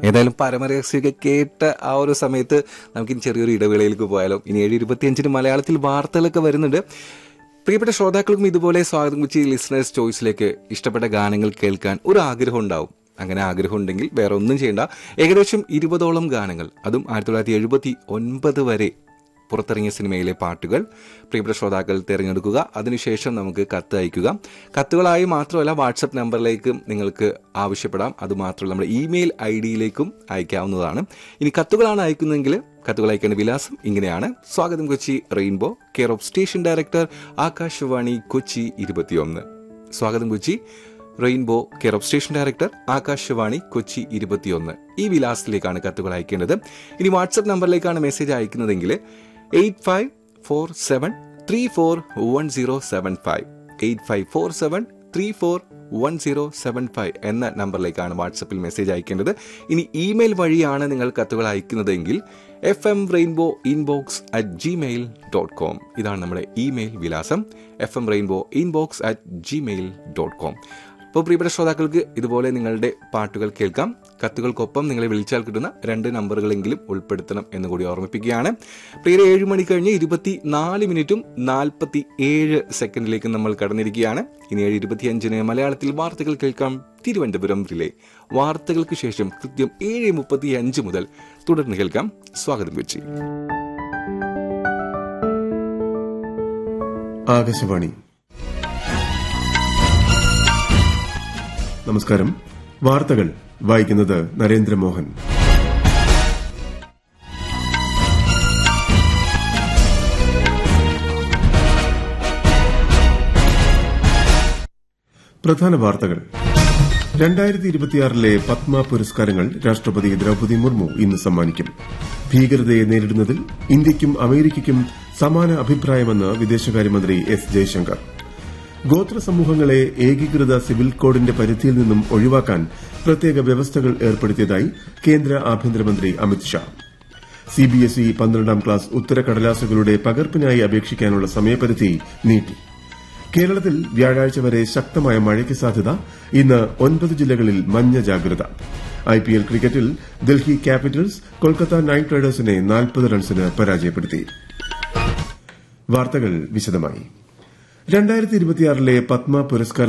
ഏതായാലും പരമരഹസ്യമൊക്കെ കേട്ട ആ ഒരു സമയത്ത് നമുക്കിനി ചെറിയൊരു ഇടവേളയിലേക്ക് പോയാലോ ഇനി ഏഴ് ഇരുപത്തിയഞ്ചിന് മലയാളത്തിൽ വാർത്തകളൊക്കെ വരുന്നുണ്ട് പ്രിയപ്പെട്ട ശ്രോതാക്കൾക്കും ഇതുപോലെ സ്വാഗതം കുച്ചി ലിസണേഴ്സ് ചോയ്സിലേക്ക് ഇഷ്ടപ്പെട്ട ഗാനങ്ങൾ കേൾക്കാൻ ഒരു ആഗ്രഹം ഉണ്ടാവും അങ്ങനെ ആഗ്രഹം ഉണ്ടെങ്കിൽ വേറെ ഒന്നും ചെയ്യേണ്ട ഏകദേശം ഇരുപതോളം ഗാനങ്ങൾ അതും ആയിരത്തി തൊള്ളായിരത്തി എഴുപത്തി ഒൻപത് വരെ പുറത്തിറങ്ങിയ സിനിമയിലെ പാട്ടുകൾ പ്രിയപ്പെട്ട ശ്രോതാക്കൾ തിരഞ്ഞെടുക്കുക അതിനുശേഷം നമുക്ക് കത്ത് അയക്കുക കത്തുകളായി മാത്രമല്ല വാട്സപ്പ് നമ്പറിലേക്ക് നിങ്ങൾക്ക് ആവശ്യപ്പെടാം അതുമാത്രമല്ല നമ്മുടെ ഇമെയിൽ ഐ ഡിയിലേക്കും അയക്കാവുന്നതാണ് ഇനി കത്തുകളാണ് അയക്കുന്നതെങ്കിൽ കത്തുകൾ അയക്കേണ്ട വിലാസം ഇങ്ങനെയാണ് സ്വാഗതം Kochi rainbow care of station director Akashvani Kochi ഇരുപത്തിയൊന്ന് സ്വാഗതം Kochi rainbow care of station director Akashvani Kochi ഇരുപത്തിയൊന്ന് ഈ വിലാസത്തിലേക്കാണ് കത്തുകൾ അയക്കേണ്ടത് ഇനി വാട്സപ്പ് നമ്പറിലേക്കാണ് മെസ്സേജ് അയക്കുന്നതെങ്കിൽ eight five four seven three four one zero seven five eight five four seven three four one zero seven five എന്ന നമ്പറിലേക്കാണ് വാട്സപ്പിൽ മെസ്സേജ് അയക്കേണ്ടത് ഇനി ഇമെയിൽ വഴിയാണ് നിങ്ങൾ കത്തുകൾ അയക്കുന്നതെങ്കിൽ F M rainbow inbox at Gmail dot com ഇതാണ് നമ്മുടെ ഇമെയിൽ വിലാസം F M rainbow inbox at Gmail dot com അപ്പോൾ പ്രിയപ്പെട്ട ശ്രോതാക്കൾക്ക് ഇതുപോലെ നിങ്ങളുടെ പാട്ടുകൾ കേൾക്കാം കത്തുകൾക്കൊപ്പം നിങ്ങളെ വിളിച്ചാൽ കിട്ടുന്ന രണ്ട് നമ്പറുകളെങ്കിലും ഉൾപ്പെടുത്തണം എന്ന് കൂടി ഓർമ്മിപ്പിക്കുകയാണ് പ്രിയരെ ഏഴ് മണി കഴിഞ്ഞ് ഇരുപത്തി നാല് മിനിറ്റും നാൽപ്പത്തി ഏഴ് സെക്കൻഡിലേക്ക് നമ്മൾ കടന്നിരിക്കുകയാണ് ഇനി ഏഴ് ഇരുപത്തിയഞ്ചിന് മലയാളത്തിൽ വാർത്തകൾ കേൾക്കാം തിരുവനന്തപുരം റിലേ വാർത്തകൾക്ക് ശേഷം കൃത്യം ഏഴ് മുപ്പത്തി അഞ്ച് മുതൽ തുടർന്ന് കേൾക്കാം സ്വാഗതം കൊച്ചി ആകാശവാണി നമസ്കാരം വാർത്തകൾ വായിക്കുന്നത് നരേന്ദ്രമോഹൻ പ്രധാന വാർത്തകൾ രണ്ടായിരത്തി ഇരുപത്തിയാറിലെ പത്മ പുരസ്കാരങ്ങൾ രാഷ്ട്രപതി ദ്രൌപദി മുർമു ഇന്ന് സമ്മാനിക്കും ഭീകരതയെ നേരിടുന്നതിൽ ഇന്ത്യയ്ക്കും അമേരിക്കയ്ക്കും സമാന അഭിപ്രായമെന്ന് വിദേശകാര്യമന്ത്രി എസ് ജയശങ്കർ ഗോത്ര സമൂഹങ്ങളെ ഏകീകൃത സിവിൽ കോഡിന്റെ പരിധിയിൽ നിന്നും ഒഴിവാക്കാൻ പ്രത്യേക വ്യവസ്ഥകൾ ഏർപ്പെടുത്തിയതായി കേന്ദ്ര ആഭ്യന്തരമന്ത്രി അമിത്ഷാ സിബിഎസ്ഇ പന്ത്രണ്ടാം ക്ലാസ് ഉത്തരക്കടലാസുകളുടെ പകർപ്പിനായി അപേക്ഷിക്കാനുള്ള സമയപരിധി നീട്ടി കേരളത്തിൽ വ്യാഴാഴ്ച വരെ ശക്തമായ മഴയ്ക്ക് സാധ്യത ഇന്ന് ഒൻപത് ജില്ലകളിൽ മഞ്ഞ ജാഗ്രത ഐപിഎൽ ക്രിക്കറ്റിൽ ഡൽഹി ക്യാപിറ്റൽസ് കൊൽക്കത്ത നൈറ്റ് റൈഡേഴ്സിനെ നാൽപ്പത് റൺസിന് പരാജയപ്പെടുത്തി വാർത്തകൾ വിശദമായി രണ്ടായിരത്തി ഇരുപത്തിയാറിലെ പത്മ പുരസ്കാര